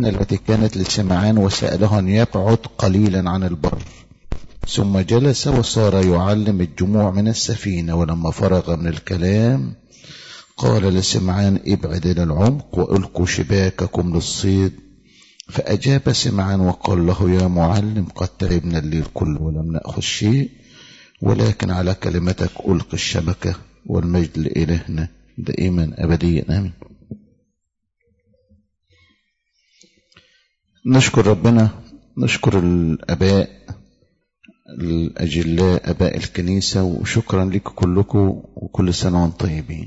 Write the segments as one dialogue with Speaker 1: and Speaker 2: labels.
Speaker 1: التي كانت لسمعان وسأله أن يبعد قليلا عن البر ثم جلس وصار يعلم الجموع من السفينة ولما فرغ من الكلام قال لسمعان ابعد إلى العمق وألقوا شباككم للصيد فأجاب سمعان وقال له يا معلم قد تعبنا الليل كله ولم نأخذ شيء ولكن على كلمتك ألقي الشبكة والمجد لإلهنا دائما أبديا آمين نشكر ربنا نشكر الآباء الأجلاء أباء الكنيسة وشكرا لكم كلكم وكل سنة وانتم طيبين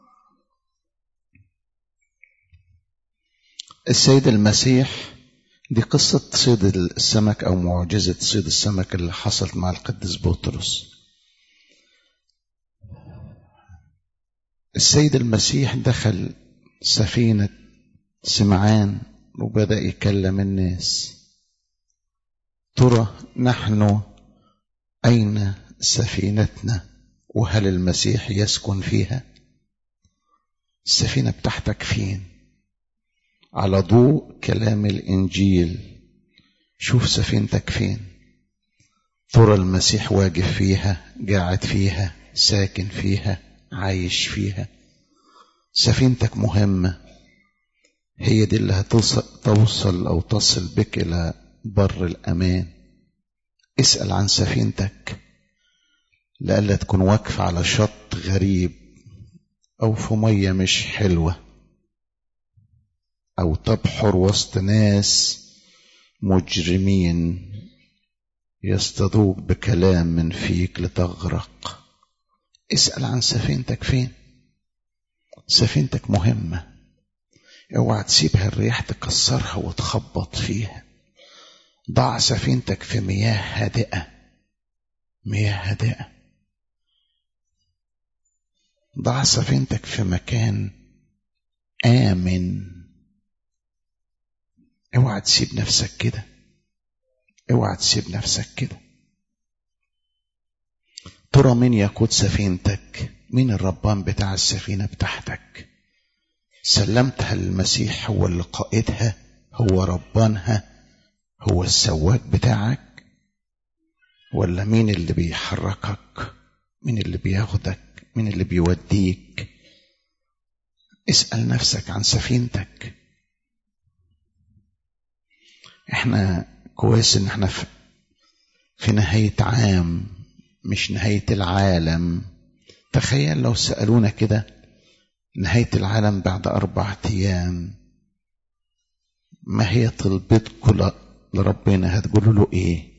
Speaker 1: السيد المسيح دي قصة صيد السمك أو معجزة صيد السمك اللي حصلت مع القديس بطرس السيد المسيح دخل سفينة سمعان وبدأ يكلم الناس ترى نحن أين سفينتنا وهل المسيح يسكن فيها السفينة بتاعتك فين على ضوء كلام الإنجيل شوف سفينتك فين ترى المسيح واقف فيها قاعد فيها ساكن فيها عايش فيها سفينتك مهمة هي دي اللي هتوصل أو تصل بك إلى بر الأمان اسأل عن سفينتك لألا تكون واقفة على شط غريب أو في مية مش حلوة أو تبحر وسط ناس مجرمين يصطادوك بكلام من فيك لتغرق اسأل عن سفينتك فين سفينتك مهمة اوعى تسيبها الرياح تكسرها وتخبط فيها ضع سفينتك في مياه هادئة مياه هادئة ضع سفينتك في مكان آمن اوعى تسيب نفسك كده اوعى تسيب نفسك كده ترى مين يقود سفينتك مين الربان بتاع السفينة بتاعتك سلمتها للمسيح هو اللي قائدها هو ربانها هو السواق بتاعك ولا مين اللي بيحركك مين اللي بياخدك مين اللي بيوديك اسأل نفسك عن سفينتك احنا كويس ان احنا في, في نهاية عام مش نهاية العالم تخيل لو سألونا كده نهاية العالم بعد أربعة أيام ما هي طلبتكم لربنا هتقولوا له إيه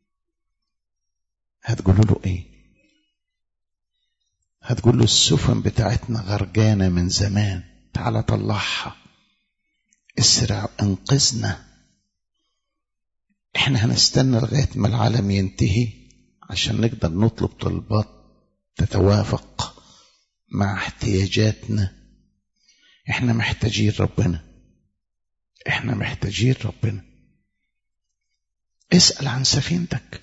Speaker 1: هتقولوا له إيه هتقول له السفن بتاعتنا غرقانة من زمان تعالى طلعها اسرع انقذنا احنا هنستنى لغاية ما العالم ينتهي عشان نقدر نطلب طلبات تتوافق مع احتياجاتنا احنا محتاجين ربنا احنا محتاجين ربنا اسأل عن سفينتك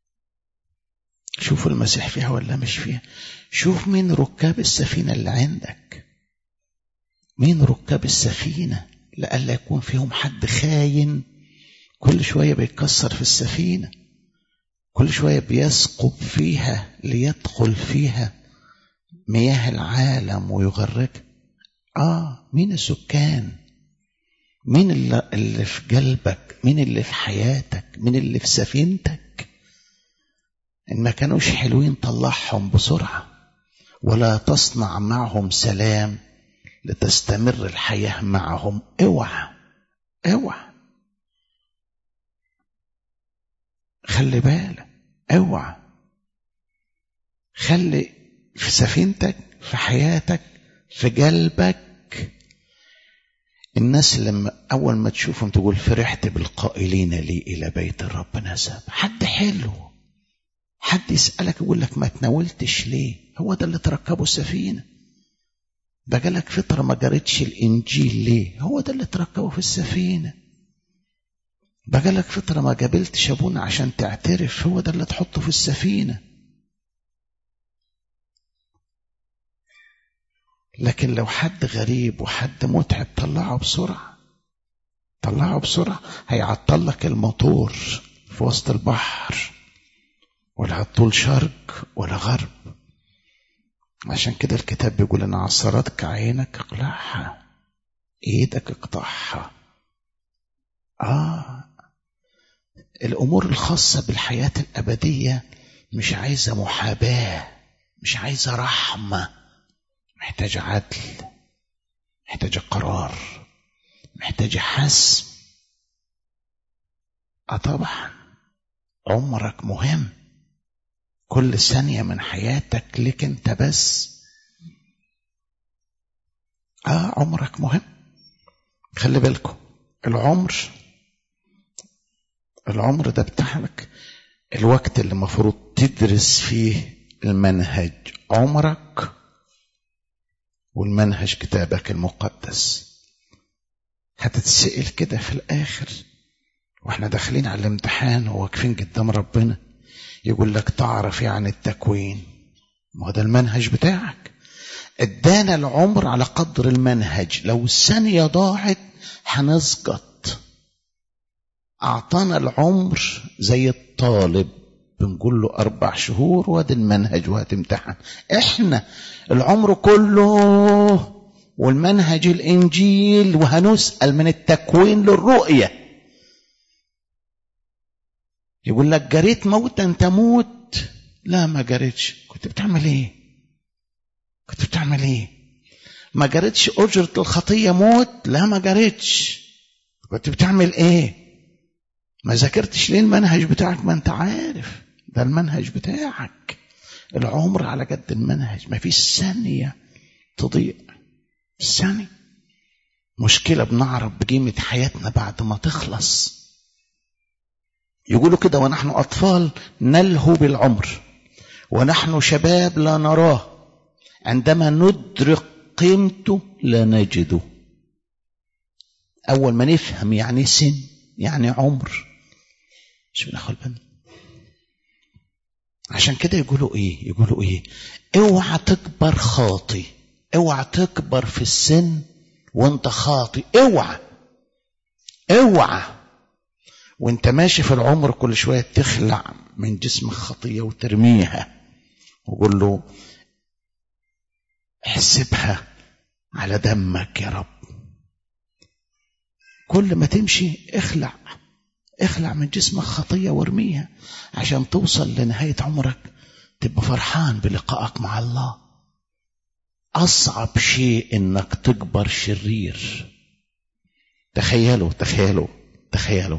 Speaker 1: شوف المسيح فيها ولا مش فيها شوف مين ركاب السفينة اللي عندك مين ركاب السفينة لألا يكون فيهم حد خاين كل شوية بيكسر في السفينة كل شوية بيثقب فيها ليدخل فيها مياه العالم ويغرقها آه مين السكان مين اللي, اللي في قلبك مين اللي في حياتك مين اللي في سفينتك إن ما كانوش حلوين طلعهم بسرعة ولا تصنع معهم سلام لتستمر الحياة معهم اوعى اوعى خلي بالك اوعى خلي في سفينتك في حياتك في قلبك الناس لما أول ما تشوفهم تقول فرحت بالقائلين لي إلى بيت الرب نسب حد حلو حد يسألك يقول لك ما تناولتش ليه هو ده اللي تركبه السفينة بقالك فترة ما قريتش الإنجيل ليه هو ده اللي تركبه في السفينة بقالك فترة ما قابلتش أبونا عشان تعترف هو ده اللي تحطه في السفينة لكن لو حد غريب وحد متعب طلعه بسرعة طلعه بسرعة هيعطل لك الموتور في وسط البحر ولا هتطول شرق ولا غرب عشان كده الكتاب بيقول انا عصرتك عينك اقلعها ايدك اقطعها اه الامور الخاصه بالحياه الابديه مش عايزه محاباه مش عايزه رحمه محتاجه عدل محتاجه قرار محتاجه حسم اه طبعا عمرك مهم كل ثانية من حياتك لك انت بس اه عمرك مهم خلي بالكم العمر العمر ده بتاعك الوقت اللي المفروض تدرس فيه المنهج عمرك والمنهج كتابك المقدس هتتسأل كده في الآخر واحنا داخلين على الامتحان وواقفين قدام ربنا يقول لك تعرف يعني التكوين ما هو ده المنهج بتاعك ادانا العمر على قدر المنهج لو الثانية ضاعت هنسقط أعطانا العمر زي الطالب بنقول له أربع شهور وادي المنهج وهتمتحن إحنا العمر كله والمنهج الإنجيل وهنسأل من التكوين للرؤية يقول لك جريت موتا تموت لا ما جريتش كنت بتعمل ايه كنت بتعمل ايه ما جريتش أجرة الخطية موت لا ما جريتش كنت بتعمل ايه ما ذاكرتش ليه المنهج بتاعك ما انت عارف ده المنهج بتاعك العمر على قد المنهج ما فيش ثانية تضيع ثانية مشكلة بنعرف بقيمة حياتنا بعد ما تخلص يقولوا كده ونحن أطفال نلهو بالعمر ونحن شباب لا نراه عندما ندرك قيمته لا نجده أول ما نفهم يعني سن يعني عمر مش بناخد بالنا عشان كده يقولوا ايه يقولوا ايه اوعى تكبر خاطي اوعى تكبر في السن وانت خاطي اوعى اوعى وانت ماشي في العمر كل شوية تخلع من جسمك خطية وترميها وقول له احسبها على دمك يا رب كل ما تمشي اخلع اخلع من جسمك خطية وارميها عشان توصل لنهاية عمرك تبقى فرحان بلقائك مع الله أصعب شيء إنك تكبر شرير تخيلوا تخيلوا تخيلوا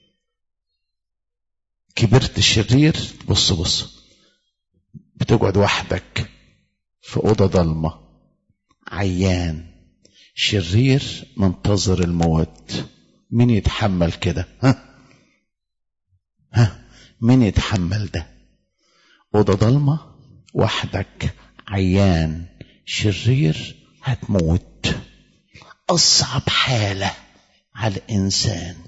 Speaker 1: كبرت شرير بص بص بتقعد وحدك في أوضة ضلمة عيان شرير منتظر الموت مين يتحمل كده ها ها مين يتحمل ده أوضة ضلمة وحدك عيان شرير هتموت أصعب حالة على الإنسان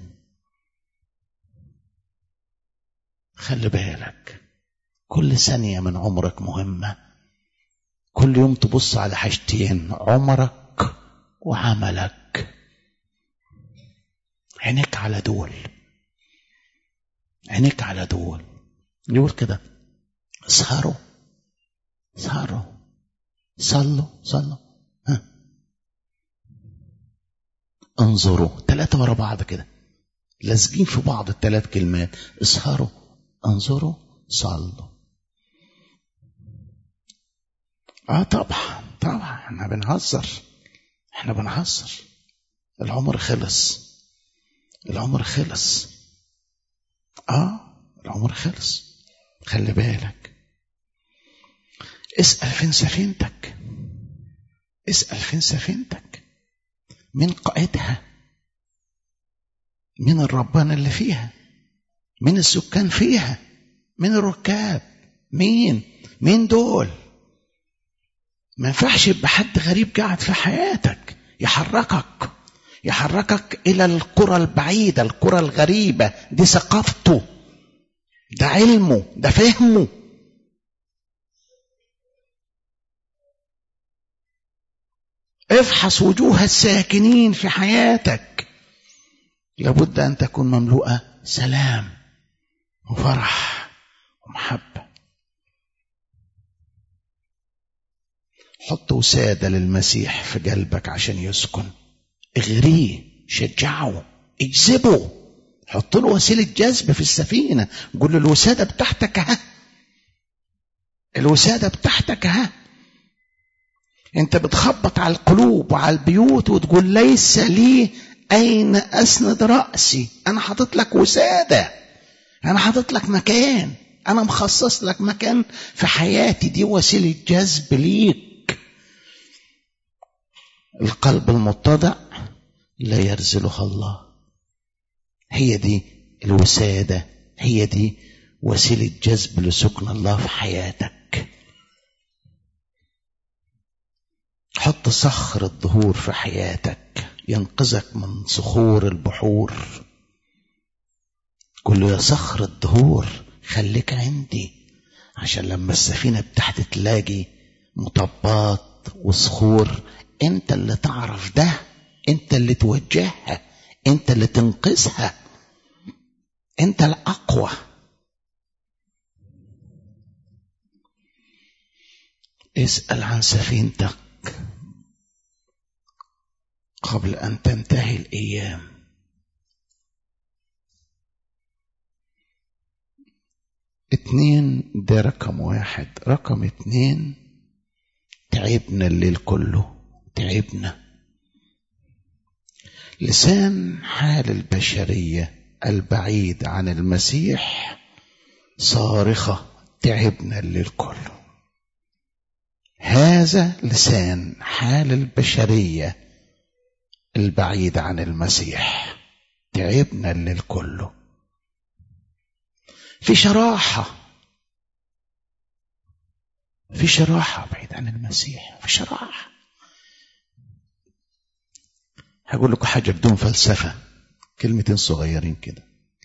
Speaker 1: خلي بالك كل ثانية من عمرك مهمة كل يوم تبص على حاجتين عمرك وعملك عينيك على دول عينيك على دول يقول كده اسهروا اسهروا صلوا صلوا ها انظروا ثلاثة ورا بعض كده لازقين في بعض الثلاث كلمات اسهروا انظروا صلوا اه طبعا طبعا احنا بنهزر احنا بنهزر العمر خلص العمر خلص اه العمر خلص خلي بالك اسأل فين سفينتك اسأل فين سفينتك مين قائدها مين الربان اللي فيها مين السكان فيها مين الركاب مين مين دول ما ينفعش يبقى حد غريب قاعد في حياتك يحركك يحركك الى القرى البعيده القرى الغريبه دي ثقافته ده علمه ده فهمه افحص وجوه الساكنين في حياتك لابد أن تكون مملوءة سلام وفرح ومحبة حط وسادة للمسيح في قلبك عشان يسكن اغريه شجعه اجذبه حط له وسيلة جذب في السفينة قول له الوسادة بتاعتك ها الوسادة بتاعتك ها انت بتخبط على القلوب وعلى البيوت وتقول ليس لي اين اسند رأسي انا حاطط لك وسادة انا حاطط لك مكان انا مخصص لك مكان في حياتي دي وسيلة جذب ليك القلب المتضع لا يرزلها الله هي دي الوسادة هي دي وسيلة جذب لسكن الله في حياتك حط صخر الظهور في حياتك ينقذك من صخور البحور قل له يا صخر الظهور خليك عندي عشان لما السفينة بتاعتي تلاقي مطبات وصخور انت اللي تعرف ده انت اللي توجهها انت اللي تنقذها انت الاقوى اسال عن سفينتك قبل ان تنتهي الايام اتنين ده رقم واحد رقم اتنين تعبنا الليل كله تعبنا لسان حال البشرية البعيد عن المسيح صارخة تعبنا الليل كله هذا لسان حال البشرية البعيد عن المسيح تعبنا الليل كله في شراحة في شراحة بعيد عن المسيح في شراحة هقول لكم حاجة بدون فلسفة كلمتين صغيرين كده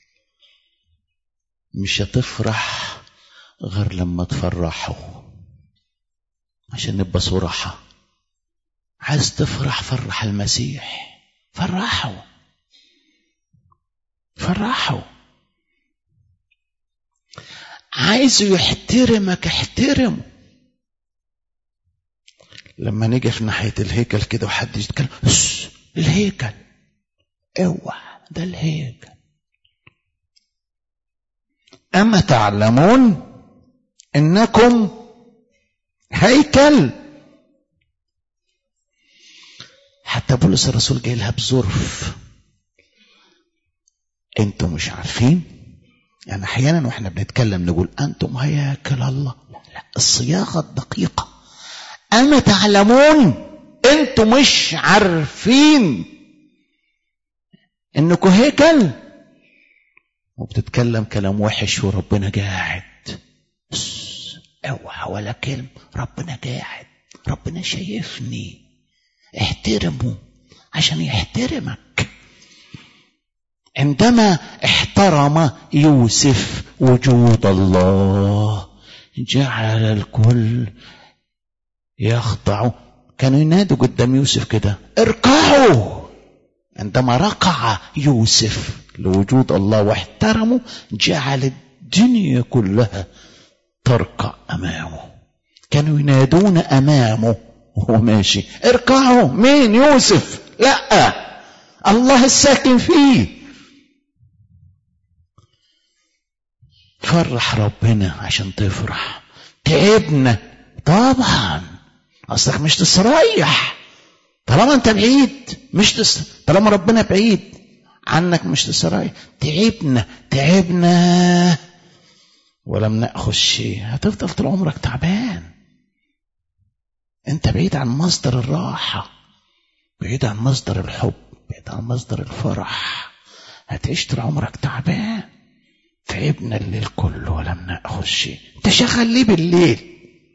Speaker 1: مش هتفرح غير لما تفرحوا عشان نبقى صراحة عايز تفرح فرح المسيح فرحه فرحه عايزه يحترمك احترمه لما نيجي في ناحية الهيكل كده وحد يتكلم الهيكل اوعى ده الهيكل أما تعلمون إنكم هيكل حتى بولس الرسول جاي لها بظرف انتم مش عارفين يعني احيانا واحنا بنتكلم نقول انتم هياكل الله لا لا الصياغه الدقيقه اما تعلمون انتم مش عارفين انكم هيكل وبتتكلم كلام وحش وربنا قاعد اوعى ولا كلمه ربنا قاعد ربنا شايفني احترمه عشان يحترمك عندما احترم يوسف وجود الله جعل الكل يخضع كانوا ينادوا قدام يوسف كده اركعوا عندما ركع يوسف لوجود الله واحترمه جعل الدنيا كلها تركع امامه كانوا ينادون امامه وهو ماشي اركعوا مين يوسف لا الله الساكن فيه فرح ربنا عشان تفرح تعبنا طبعا اصلك مش تستريح طالما انت بعيد مش تست... طالما ربنا بعيد عنك مش تستريح تعبنا تعبنا ولم ناخذ شيء هتفضل طول عمرك تعبان انت بعيد عن مصدر الراحه بعيد عن مصدر الحب بعيد عن مصدر الفرح هتعيش طول عمرك تعبان تعبنا الليل كله ولم ناخذ شيء انت شغال ليه بالليل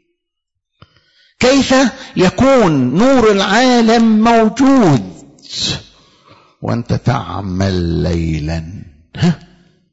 Speaker 1: كيف يكون نور العالم موجود وانت تعمل ليلا ها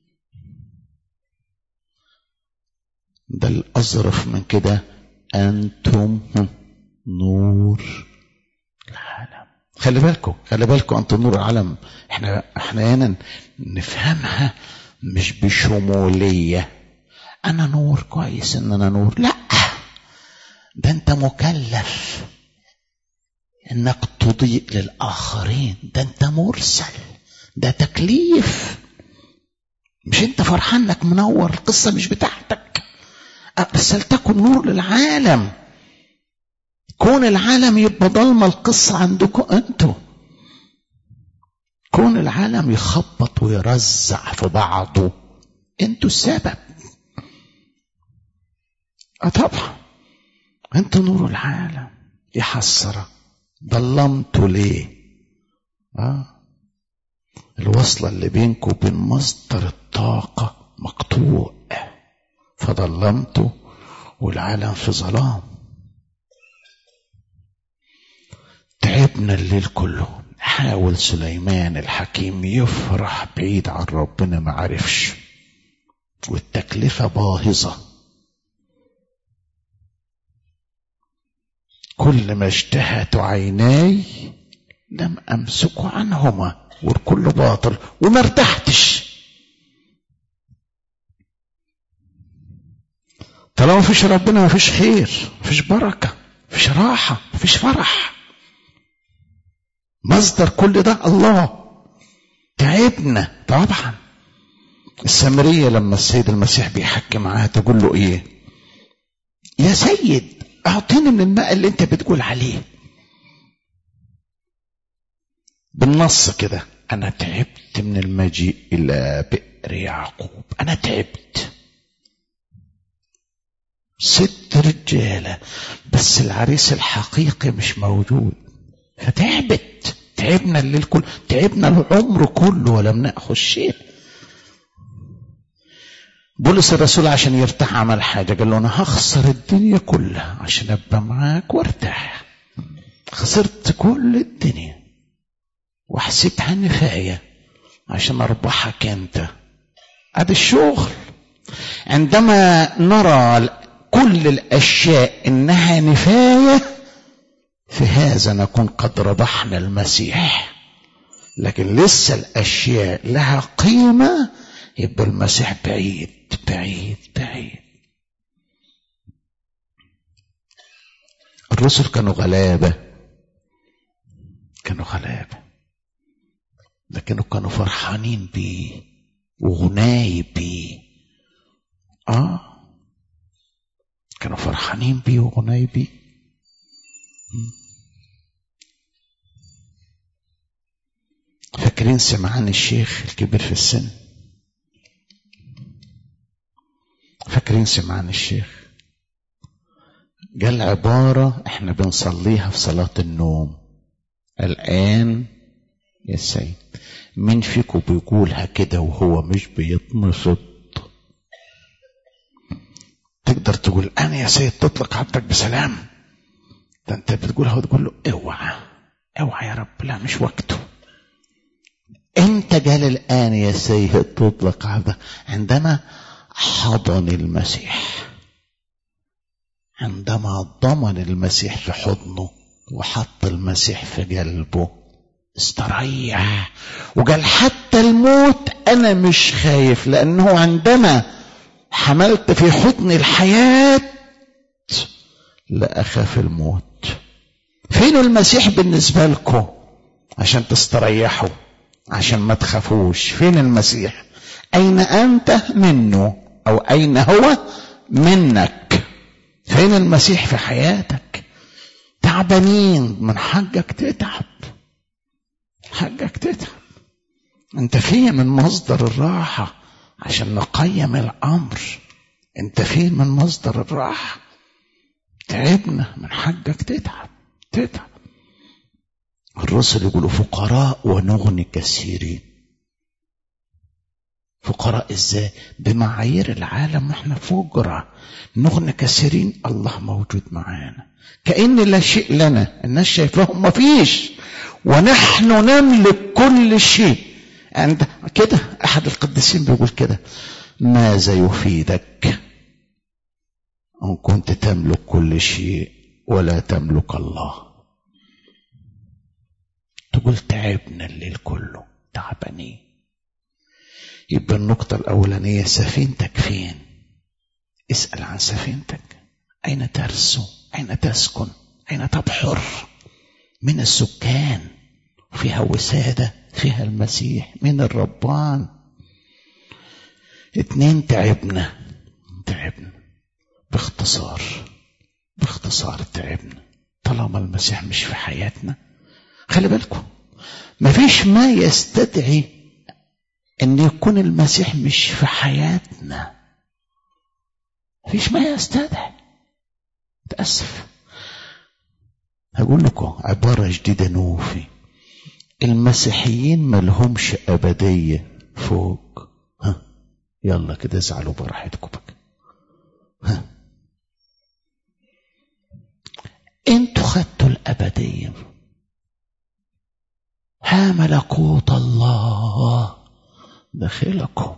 Speaker 1: ده الأظرف من كده أنتم نور العالم خلي بالكم خلي بالكم انتم نور العالم احنا احيانا نفهمها مش بشموليه انا نور كويس ان انا نور لا ده انت مكلف انك تضيء للاخرين ده انت مرسل ده تكليف مش انت فرحان انك منور القصه مش بتاعتك ارسلتكم نور للعالم كون العالم يبقى ضلمه القصه عندكم انتوا كون العالم يخبط ويرزع في بعضه انتوا السبب اه طبعا انتوا نور العالم يا حسره ضلمتوا ليه اه الوصلة اللي بينكم وبين مصدر الطاقة مقطوع فظلمتوا والعالم في ظلام تعبنا الليل كله حاول سليمان الحكيم يفرح بعيد عن ربنا ما عرفش والتكلفة باهظة كل ما اشتهت عيناي لم أمسك عنهما والكل باطل وما ارتحتش طالما مفيش ربنا مفيش خير مفيش بركة مفيش راحة مفيش فرح مصدر كل ده الله تعبنا طبعا السامرية لما السيد المسيح بيحكي معاها تقول له ايه يا سيد اعطيني من الماء اللي انت بتقول عليه بالنص كده انا تعبت من المجيء الى بئر يعقوب انا تعبت ست رجالة بس العريس الحقيقي مش موجود فتعبت تعبنا الليل كله تعبنا العمر كله ولم نأخذ شيء بولس الرسول عشان يرتاح عمل حاجة قال له أنا هخسر الدنيا كلها عشان أبقى معاك وارتاح خسرت كل الدنيا وحسبتها نفاية عشان أربحك أنت هذا الشغل عندما نرى كل الأشياء إنها نفاية في هذا نكون قد ربحنا المسيح لكن لسه الأشياء لها قيمة يبقى المسيح بعيد بعيد بعيد الرسل كانوا غلابة كانوا غلابة لكنه كانوا فرحانين بيه وغناي بيه اه كانوا فرحانين بيه وغناي بيه فاكرين سمعان الشيخ الكبير في السن فاكرين سمعان الشيخ قال عبارة احنا بنصليها في صلاة النوم الآن يا سيد مين فيكم بيقولها كده وهو مش بيتنفض تقدر تقول انا يا سيد تطلق عبدك بسلام ده انت بتقولها وتقول له اوعى اوعى يا رب لا مش وقته انت قال الان يا سيد تطلق عبدك عندما حضن المسيح عندما ضمن المسيح في حضنه وحط المسيح في قلبه استريح وقال حتى الموت انا مش خايف لانه عندما حملت في حضن الحياه لا اخاف الموت فين المسيح بالنسبه لكم عشان تستريحوا عشان ما تخافوش فين المسيح اين انت منه او اين هو منك فين المسيح في حياتك تعبانين من حقك تتعب حقك تتعب انت فين من مصدر الراحة عشان نقيم الامر انت فين من مصدر الراحة تعبنا من حقك تتعب تتعب الرسل يقولوا فقراء ونغني كثيرين فقراء ازاي بمعايير العالم احنا فقراء نغني كثيرين الله موجود معانا كأن لا شيء لنا الناس شايفاهم ما فيش ونحن نملك كل شيء عند كده احد القديسين بيقول كده ماذا يفيدك ان كنت تملك كل شيء ولا تملك الله تقول تعبنا الليل كله تعبانين يبقى النقطة الأولانية سفينتك فين اسأل عن سفينتك أين ترسو أين تسكن أين تبحر من السكان فيها وسادة فيها المسيح من الربان اتنين تعبنا تعبنا باختصار باختصار تعبنا طالما المسيح مش في حياتنا خلي بالكم مفيش ما يستدعي ان يكون المسيح مش في حياتنا مفيش ما يستدعي تأسف هقول لكم عبارة جديدة نوفي المسيحيين ملهمش أبدية فوق ها يلا كده ازعلوا براحتكم بقى ها انتوا خدتوا الأبدية ها ملكوت الله داخلكم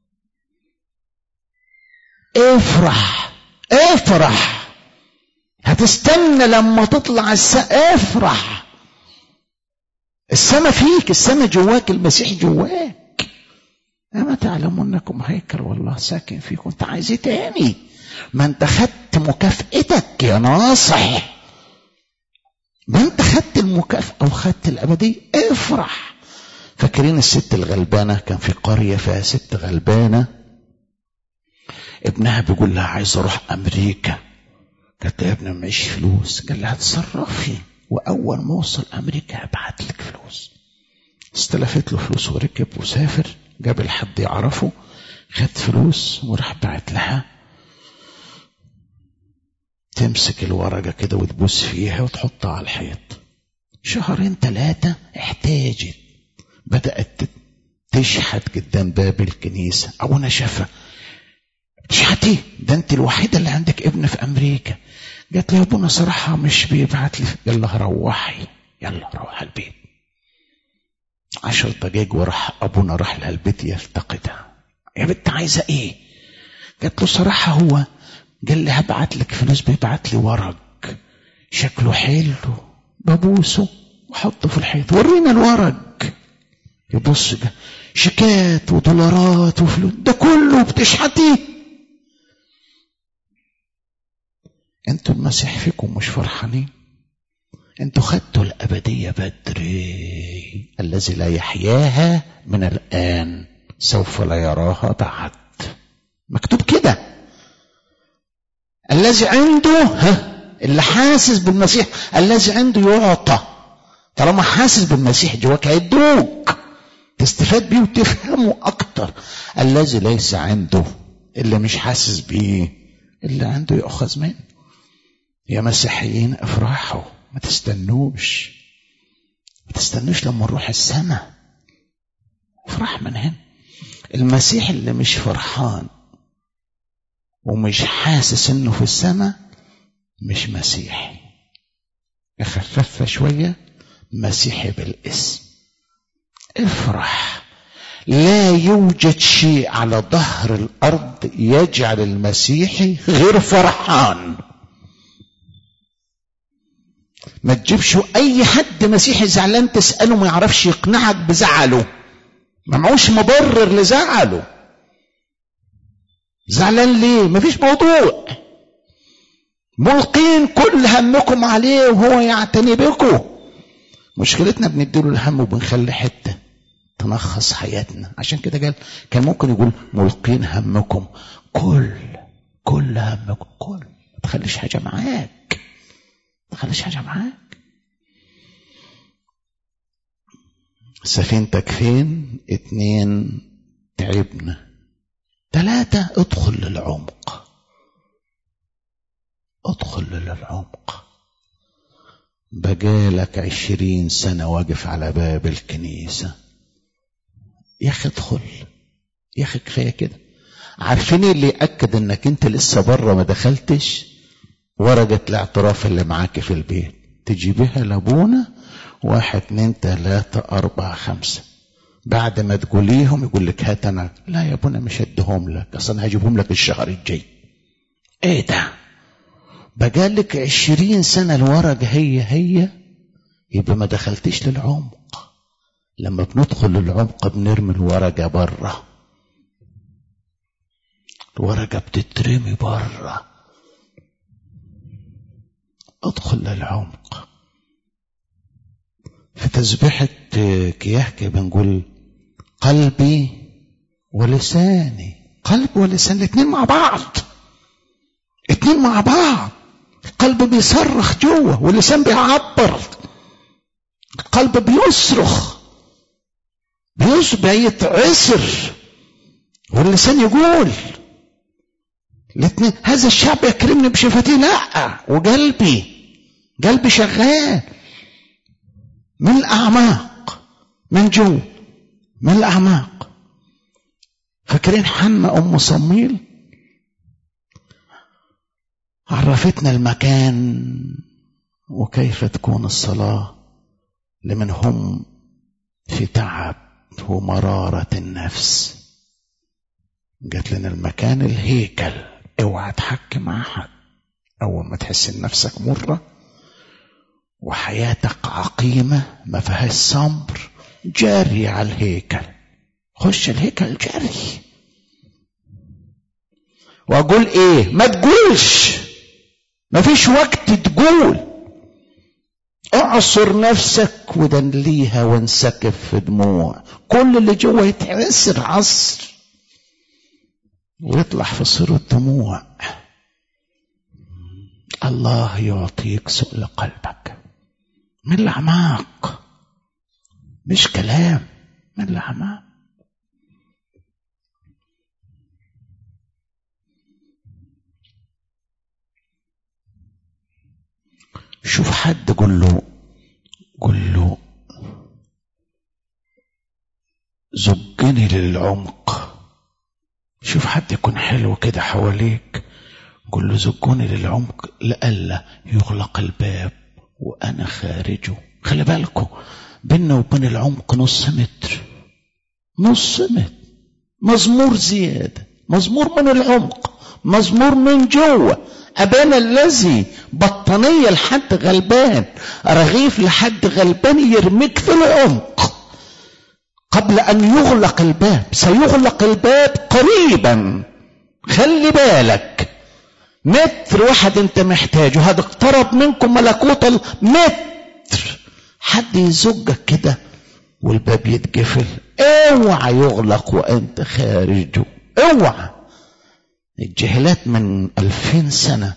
Speaker 1: افرح افرح هتستنى لما تطلع السماء افرح السماء فيك السماء جواك المسيح جواك أما تعلموا أنكم هيكل والله ساكن فيكم أنت عايز إيه تاني ما أنت خدت مكافئتك يا ناصح ما أنت خدت المكافأة وخدت الأبدية افرح فاكرين الست الغلبانة كان في قرية فيها ست غلبانة ابنها بيقول لها عايز أروح أمريكا قالت له يا ابني معيش فلوس قال لها اتصرفي واول ما اوصل امريكا هبعت لك فلوس استلفت له فلوس وركب وسافر جاب حد يعرفه خد فلوس وراح بعت لها تمسك الورقة كده وتبوس فيها وتحطها على الحيط شهرين ثلاثة احتاجت بدأت تشحت قدام باب الكنيسة أبونا شافها تشحتي ده انت الوحيدة اللي عندك ابن في أمريكا قالت لي ابونا صراحة مش بيبعت لي قال لها روحي يلا روح البيت عشر دقايق وراح ابونا راح لها البيت يلتقطها يا بنت عايزة ايه قالت له صراحة هو قال لي هبعت لك فلوس بيبعت لي ورق شكله حلو ببوسه وحطه في الحيط ورينا الورق يبص شيكات ودولارات وفلوس ده كله بتشحتي انتوا المسيح فيكم مش فرحانين انتوا خدتوا الأبدية بدري الذي لا يحياها من الآن سوف لا يراها بعد مكتوب كده الذي عنده ها اللي حاسس بالمسيح الذي عنده يعطى طالما حاسس بالمسيح جواك هيدوك تستفاد بيه وتفهمه أكتر الذي ليس عنده اللي مش حاسس بيه اللي عنده يأخذ منه يا مسيحيين افرحوا ما تستنوش ما تستنوش لما نروح السماء افرح من هنا المسيح اللي مش فرحان ومش حاسس انه في السماء مش مسيحي اخففها شويه مسيحي بالاسم افرح لا يوجد شيء على ظهر الارض يجعل المسيحي غير فرحان ما تجيبش اي حد مسيحي زعلان تساله ما يعرفش يقنعك بزعله ما معوش مبرر لزعله زعلان ليه مفيش موضوع ملقين كل همكم عليه وهو يعتني بكم مشكلتنا بنديله الهم وبنخلي حته تنخص حياتنا عشان كده قال كان ممكن يقول ملقين همكم كل كل همكم كل ما تخليش حاجه معاك ما تخليش حاجه معاك سفينتك فين اتنين تعبنا تلاتة ادخل للعمق ادخل للعمق بقالك عشرين سنة واقف على باب الكنيسة يا اخي ادخل يا اخي كفاية كده عارفين اللي يأكد انك انت لسه بره ما دخلتش ورقة الاعتراف اللي معاك في البيت تجيبها لابونا واحد اتنين تلاتة أربعة خمسة بعد ما تقوليهم يقول لك هات أنا لا يا ابونا مش هديهم لك أصلا هجيبهم لك الشهر الجاي إيه ده بقالك عشرين سنة الورق هي هي يبقى ما دخلتش للعمق لما بندخل للعمق بنرمي الورقة بره الورقة بتترمي بره ادخل للعمق في تسبيحة كياهكي بنقول قلبي ولساني قلب ولسان الاثنين مع بعض اتنين مع بعض القلب بيصرخ جوه واللسان بيعبر القلب بيصرخ بيتعسر واللسان يقول الاثنين هذا الشعب يكرمني بشفتي لا وقلبي قلبي شغال من الاعماق من جوه من الاعماق فاكرين حنا ام صميل عرفتنا المكان وكيف تكون الصلاه لمن هم في تعب ومراره النفس قالت لنا المكان الهيكل اوعى تحكي مع حد اول ما تحس ان نفسك مره وحياتك عقيمه ما فيهاش صبر جري على الهيكل خش الهيكل جري واقول ايه ما تقولش ما فيش وقت تقول اعصر نفسك ودنليها وانسكب في دموع كل اللي جوه يتعسر عصر ويطلع في صورة دموع الله يعطيك سؤل قلبك من الأعماق مش كلام من الأعماق شوف حد قول له قول له زجني للعمق شوف حد يكون حلو كده حواليك قول له زجوني للعمق لئلا يغلق الباب وانا خارجه خلي بالكم بيننا وبين العمق نص متر نص متر مزمور زيادة مزمور من العمق مزمور من جوه أبانا الذي بطانية لحد غلبان رغيف لحد غلبان يرميك في العمق قبل أن يغلق الباب سيغلق الباب قريبا خلي بالك متر واحد انت محتاجه هذا اقترب منكم ملكوت المتر حد يزجك كده والباب يتقفل اوعى يغلق وانت خارجه اوعى الجهلات من ألفين سنة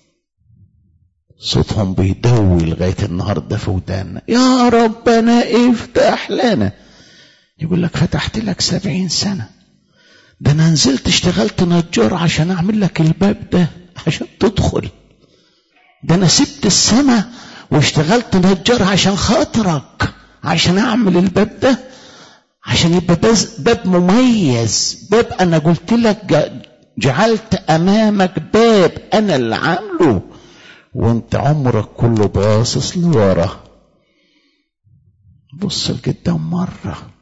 Speaker 1: صوتهم بيدوي لغاية النهاردة في ودانا يا ربنا افتح لنا يقول لك فتحت لك سبعين سنة ده أنا نزلت اشتغلت نجار عشان أعمل لك الباب ده عشان تدخل ده أنا سبت السماء واشتغلت نجار عشان خاطرك عشان أعمل الباب ده عشان يبقى باب مميز باب أنا قلت لك جعلت امامك باب انا اللي عامله وانت عمرك كله باصص لورا بص لقدام مره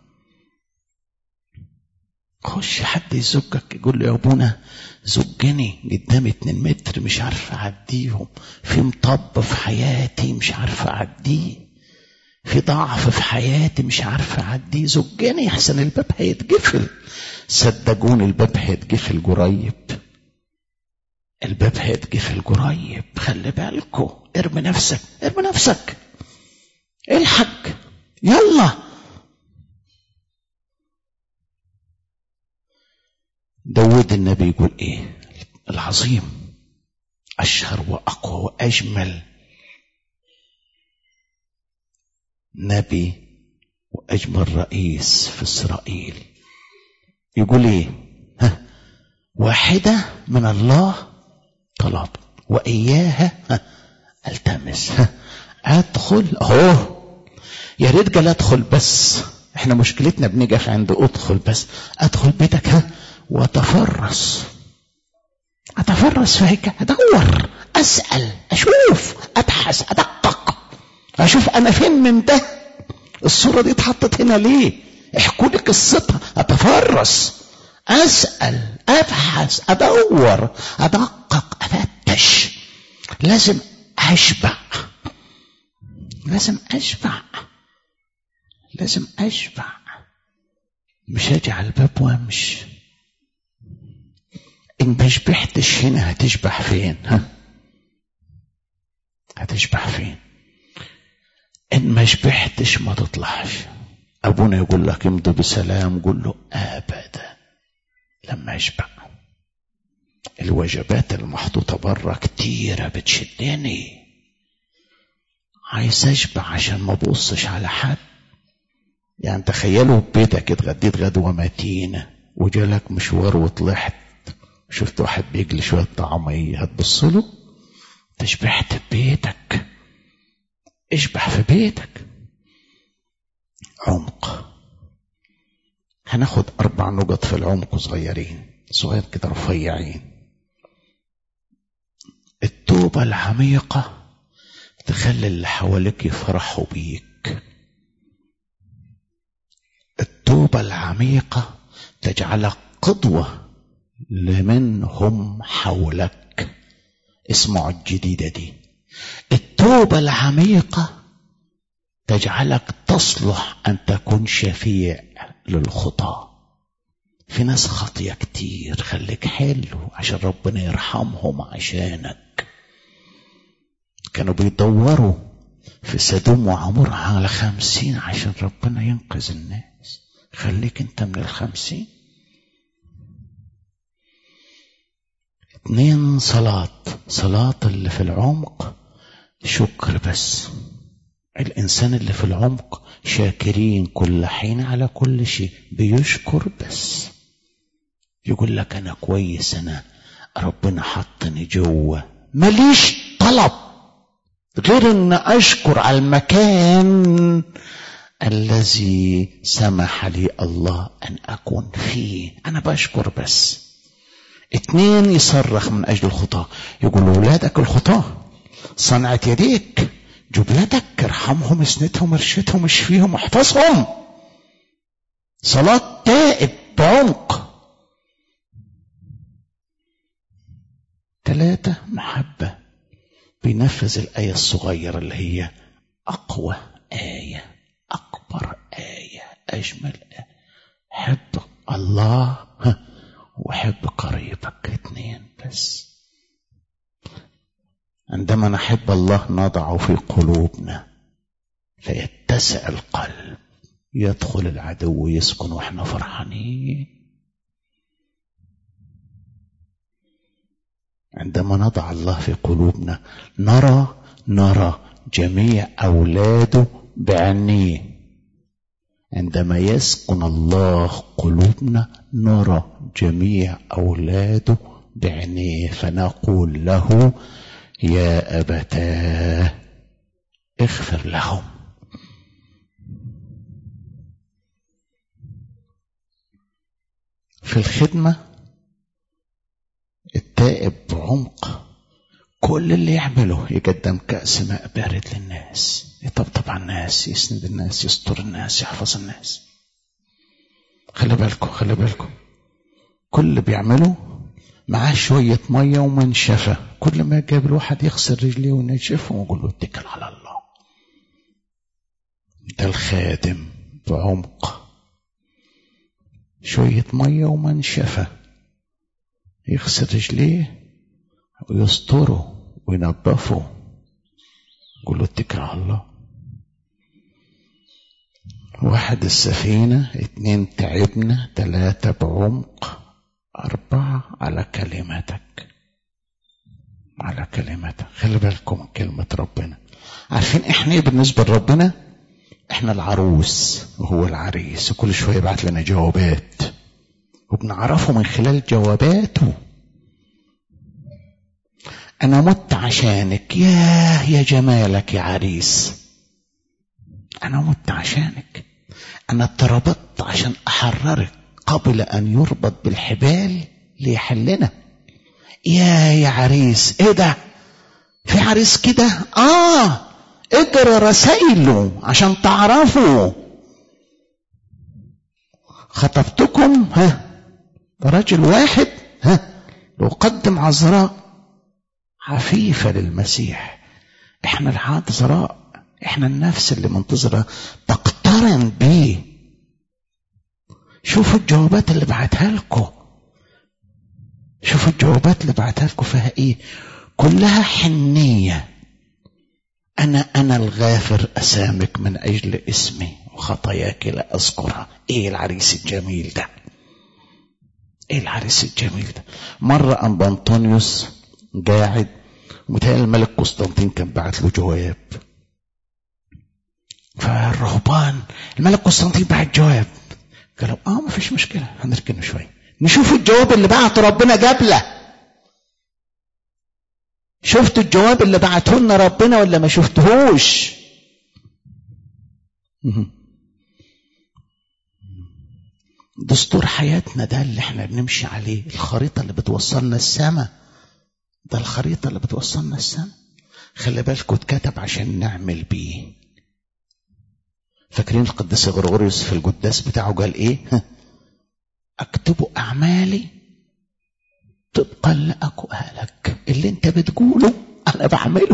Speaker 1: خش حد يزجك يقول له يا ابونا زجني قدامي اتنين متر مش عارف اعديهم في مطب في حياتي مش عارف اعديه في ضعف في حياتي مش عارف اعديه زجني احسن الباب هيتقفل صدقوني الباب هيتقفل قريب الباب هيتقفل قريب خلي بالكوا ارمي نفسك ارمي نفسك الحق يلا داود النبي يقول ايه العظيم اشهر واقوى واجمل نبي واجمل رئيس في اسرائيل يقول ايه ها واحدة من الله طلب وإياها ها التمس ها ادخل اهو يا ريت قال ادخل بس احنا مشكلتنا بنقف عند ادخل بس ادخل بيتك ها واتفرس اتفرس في هيك ادور اسال اشوف ابحث ادقق اشوف انا فين من ده الصوره دي اتحطت هنا ليه احكوا لي قصتها اتفرس اسال ابحث ادور ادقق افتش لازم اشبع لازم اشبع لازم اشبع مش اجي على الباب وامشي ان ما شبعتش هنا هتشبع فين ها هتشبع فين ان ما شبعتش ما تطلعش ابونا يقول لك امضي بسلام قول له ابدا لما اشبع الوجبات المحطوطه بره كتيره بتشدني عايز اشبع عشان ما ابصش على حد يعني تخيلوا بيتك اتغديت غدوه متينه وجالك مشوار وطلعت شفت واحد بيجلي شويه طعميه هتبص له تشبعت ببيتك اشبع في بيتك عمق هناخد اربع نقط في العمق صغيرين صغير كده رفيعين التوبة العميقة تخلي اللي حواليك يفرحوا بيك التوبة العميقة تجعلك قدوة لمن هم حولك اسمعوا الجديدة دي التوبة العميقة تجعلك تصلح أن تكون شفيع للخطاة في ناس خاطية كتير خليك حلو عشان ربنا يرحمهم عشانك كانوا بيدوروا في سدوم وعمر على خمسين عشان ربنا ينقذ الناس خليك انت من الخمسين اتنين صلاة صلاة اللي في العمق شكر بس الإنسان اللي في العمق شاكرين كل حين على كل شيء بيشكر بس يقول لك أنا كويس أنا ربنا حطني جوه ماليش طلب غير أن أشكر على المكان الذي سمح لي الله أن أكون فيه أنا بشكر بس اتنين يصرخ من أجل الخطاة يقول لأولادك الخطاة صنعت يديك جبلتك ارحمهم اسندهم ارشدهم اشفيهم احفظهم صلاة تائب بعمق ثلاثة محبة بينفذ الآية الصغيرة اللي هي أقوى آية أكبر آية أجمل آية حب الله وحب قريبك اتنين بس عندما نحب الله نضع في قلوبنا فيتسع القلب يدخل العدو يسكن واحنا فرحانين عندما نضع الله في قلوبنا نرى نرى جميع اولاده بعينيه عندما يسكن الله قلوبنا نرى جميع اولاده بعينيه فنقول له يا أبتاه اغفر لهم في الخدمة التائب بعمق كل اللي يعمله يقدم كأس ماء بارد للناس يطبطب على الناس يسند الناس يستر الناس يحفظ الناس خلي بالكم خلي بالكم كل اللي بيعمله معاه شوية مية ومنشفة كل ما جاب الواحد يغسل رجليه وينشفهم ويقول له اتكل على الله ده الخادم بعمق شوية مية ومنشفة يغسل رجليه ويستره وينظفه يقول له اتكل على الله واحد السفينة اتنين تعبنا تلاتة بعمق أربعة على كلمتك على كلمتك خلي بالكم من كلمة ربنا عارفين احنا ايه بالنسبة لربنا احنا العروس وهو العريس وكل شوية يبعت لنا جوابات وبنعرفه من خلال جواباته انا مت عشانك ياه يا جمالك يا عريس انا مت عشانك انا اتربطت عشان احررك قبل ان يربط بالحبال ليحلنا يا يا عريس ايه ده في عريس كده اه اقرا رسايله عشان تعرفوا خطبتكم ها رجل واحد ها وقدم عذراء عفيفة للمسيح احنا العذراء احنا النفس اللي منتظرة تقترن بيه شوفوا الجوابات اللي بعتها لكم شوفوا الجوابات اللي بعتها لكم فيها ايه كلها حنية انا انا الغافر اسامك من اجل اسمي وخطاياك لا اذكرها ايه العريس الجميل ده ايه العريس الجميل ده مرة ام بنطونيوس قاعد ومتهيألي الملك قسطنطين كان بعت له جواب فالرهبان الملك قسطنطين بعت جواب قالوا اه ما فيش مشكلة هنركنه شوية نشوف الجواب اللي بعته ربنا قبله شفتوا الجواب اللي بعته لنا ربنا ولا ما شفتهوش دستور حياتنا ده اللي احنا بنمشي عليه الخريطة اللي بتوصلنا السما ده الخريطة اللي بتوصلنا السما خلي بالكم اتكتب عشان نعمل بيه فاكرين القديس غرغوريوس في القداس بتاعه قال ايه اكتب اعمالي طبقا لاقوالك اللي انت بتقوله انا بعمله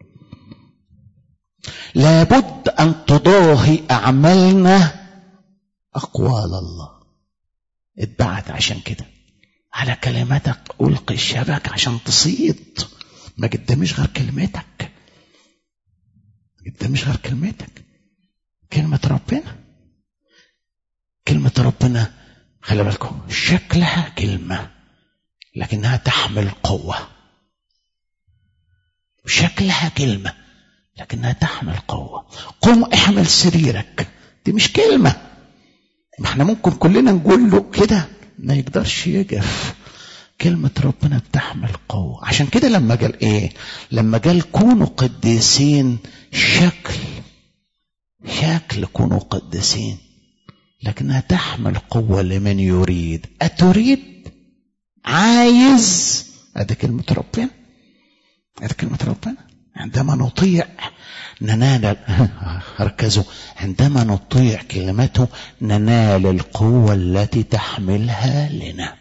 Speaker 1: لابد ان تضاهي اعمالنا اقوال الله اتبعت عشان كده على كلماتك القي الشبك عشان تصيد ما قداميش غير كلمتك ما قداميش غير كلمتك كلمة ربنا كلمة ربنا خلي بالكم شكلها كلمة لكنها تحمل قوة شكلها كلمة لكنها تحمل قوة قم احمل سريرك دي مش كلمة ما احنا ممكن كلنا نقول له كده ما يقدرش يقف كلمة ربنا بتحمل قوة عشان كده لما قال ايه لما قال كونوا قديسين شكل شكل كونوا قديسين لكنها تحمل قوة لمن يريد أتريد عايز ادي كلمة ربنا ادي كلمة ربنا عندما نطيع ننال ركزوا عندما نطيع كلمته ننال القوة التي تحملها لنا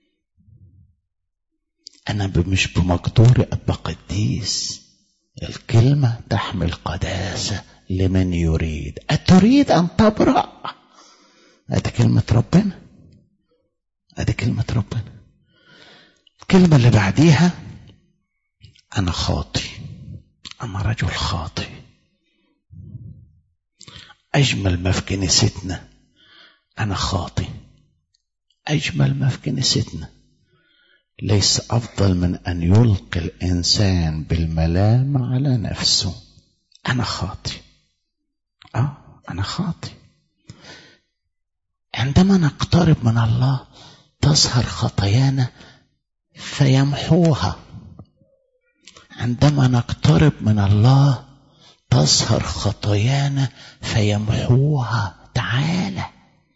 Speaker 1: أنا مش بمقدوري أبقى قديس الكلمة تحمل قداسة لمن يريد أتريد أن تبرأ أدي كلمة ربنا أدي كلمة ربنا الكلمة اللي بعديها أنا خاطي أنا رجل خاطي أجمل ما في كنيستنا أنا خاطي أجمل ما في كنيستنا ليس أفضل من أن يلقي الإنسان بالملام على نفسه أنا خاطي آه أنا خاطي عندما نقترب من الله تظهر خطايانا فيمحوها عندما نقترب من الله تظهر خطايانا فيمحوها تعالى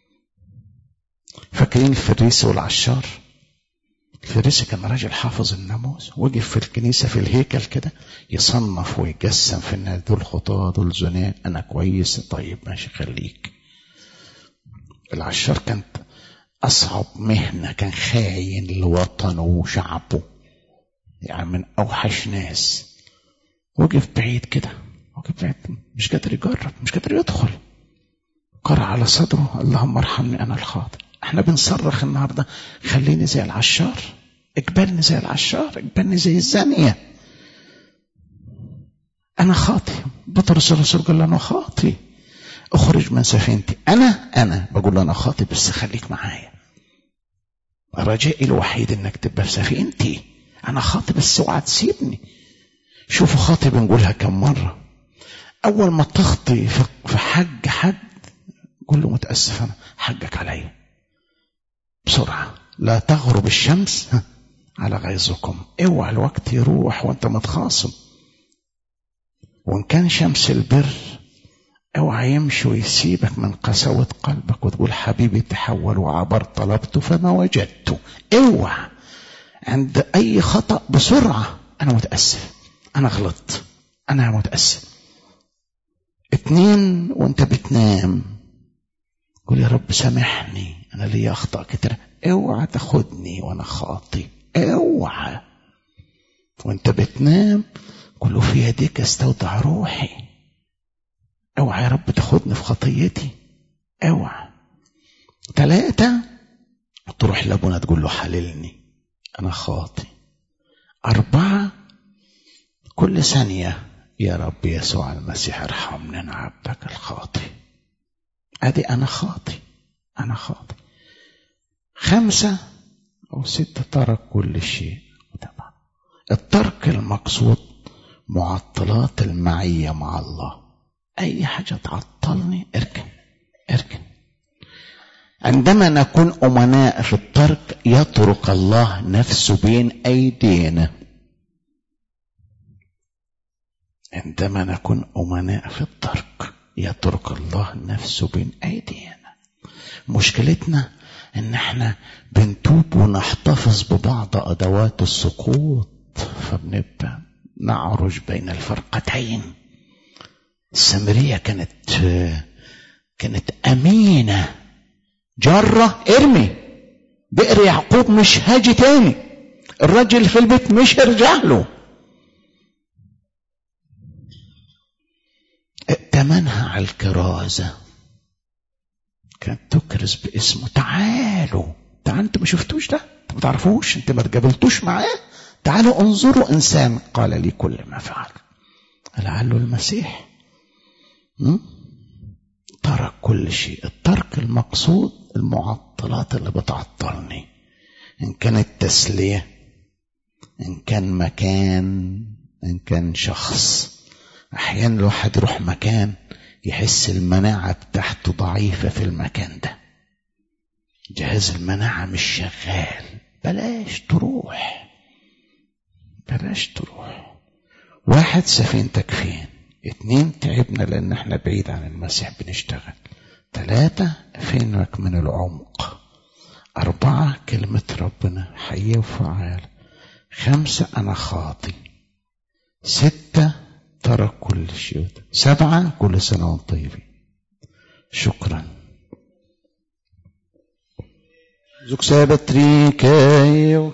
Speaker 1: فاكرين الفريسي والعشار الفريسي كان راجل حافظ الناموس وقف في الكنيسة في الهيكل كده يصنف ويقسم في الناس دول خطاة دول زنان أنا كويس طيب ماشي خليك العشار كانت أصعب مهنة كان خاين لوطنه وشعبه يعني من أوحش ناس وقف بعيد كده وقف بعيد مش قادر يجرب مش قادر يدخل قرأ على صدره اللهم ارحمني أنا الخاطئ احنا بنصرخ النهارده خليني زي العشار اقبلني زي العشار اقبلني زي الزانية أنا خاطي بطرس الرسول قال له أنا خاطي اخرج من سفينتي أنا أنا بقول له أنا خاطي بس خليك معايا رجائي الوحيد إنك تبقى في سفينتي أنا خاطي بس اوعى تسيبني شوفوا خاطي بنقولها كم مرة أول ما تخطي في حج حد قول له متأسف أنا حقك عليا بسرعة لا تغرب الشمس على غيظكم اوعى الوقت يروح وانت متخاصم وان كان شمس البر اوعى يمشي ويسيبك من قساوة قلبك وتقول حبيبي تحول وعبر طلبته فما وجدته اوعى عند اي خطأ بسرعة انا متأسف انا غلطت انا متأسف اتنين وانت بتنام قول يا رب سامحني انا لي اخطاء كتير اوعى تاخدني وانا خاطي اوعى وانت بتنام قل في يديك استودع روحي اوعى يا رب تاخدني في خطيتي اوعى ثلاثة تروح لابونا تقول له حللني انا خاطي أربعة كل ثانية يا رب يسوع المسيح ارحمني انا عبدك الخاطي ادي انا خاطي انا خاطي خمسة او ستة ترك كل شيء طبعا الترك المقصود معطلات المعية مع الله اي حاجة تعطلني اركن اركن عندما نكون امناء في الترك يترك الله نفسه بين ايدينا عندما نكون أمناء في الترك يترك الله نفسه بين أيدينا مشكلتنا إن إحنا بنتوب ونحتفظ ببعض أدوات السقوط فبنبقى نعرج بين الفرقتين السامرية كانت كانت أمينة جرة ارمي بئر يعقوب مش هاجي تاني الراجل في البيت مش هيرجع له ائتمنها على الكرازة كانت تكرز باسمه تعالوا تعالوا انتوا ما شفتوش ده انتوا ما تعرفوش انتوا ما تقابلتوش معاه تعالوا انظروا انسان قال لي كل ما فعل لعله المسيح م? ترك كل شيء الترك المقصود المعطلات اللي بتعطلني ان كانت تسليه ان كان مكان ان كان شخص احيانا الواحد يروح مكان يحس المناعة بتاعته ضعيفة في المكان ده جهاز المناعة مش شغال بلاش تروح بلاش تروح واحد سفينتك فين اتنين تعبنا لان احنا بعيد عن المسيح بنشتغل ثلاثة فينك من العمق أربعة كلمة ربنا حية وفعال خمسة أنا خاطي ستة ترك كل شيء سبعة كل سنة وانتم طيبين شكرا
Speaker 2: Zuk sebetri keio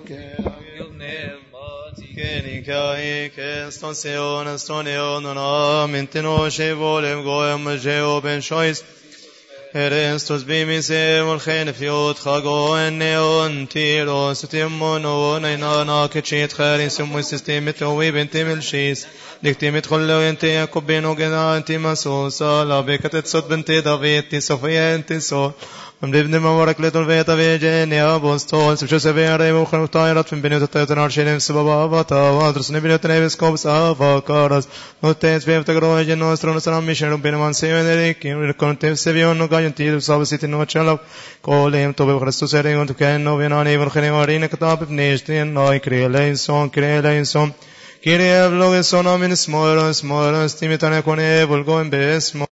Speaker 3: Kenikae ke stonsion stonion na mintino shevolem goem jeo ben shois Erestos bimise ol khen fiot khago neon tiro stimon on ina kechit kharin sumu sistemet lowi bentim shis دكتيمت خلو انت يعقوب بينو جنا انت مسوسا لا بكت صد بنت دافيد تي صفيا انت سو من ابن مبارك لتون فيتا فيجن يا بوستول سبشو سبيا ريم وخن طايرات من بنيوت التيتن عرشين سببا فتا وادرس نبيوت نيبس كوبس افا كارس نوتيس بيف تقرو جن نوسترو نسلام ميشن بين من سيون ريك كنت سبيون نو جاين تي ساب سيتي نو تشلو كولهم تو بخريستوس ريون تو كان نو بيناني برخني وارين كتاب بنيشتين ناي كريلين سون كريلين سون Kyrie eυλογησόν αμήν σμόρος, σμόρος, τιμητόν εκονέ, βολγόν μπες,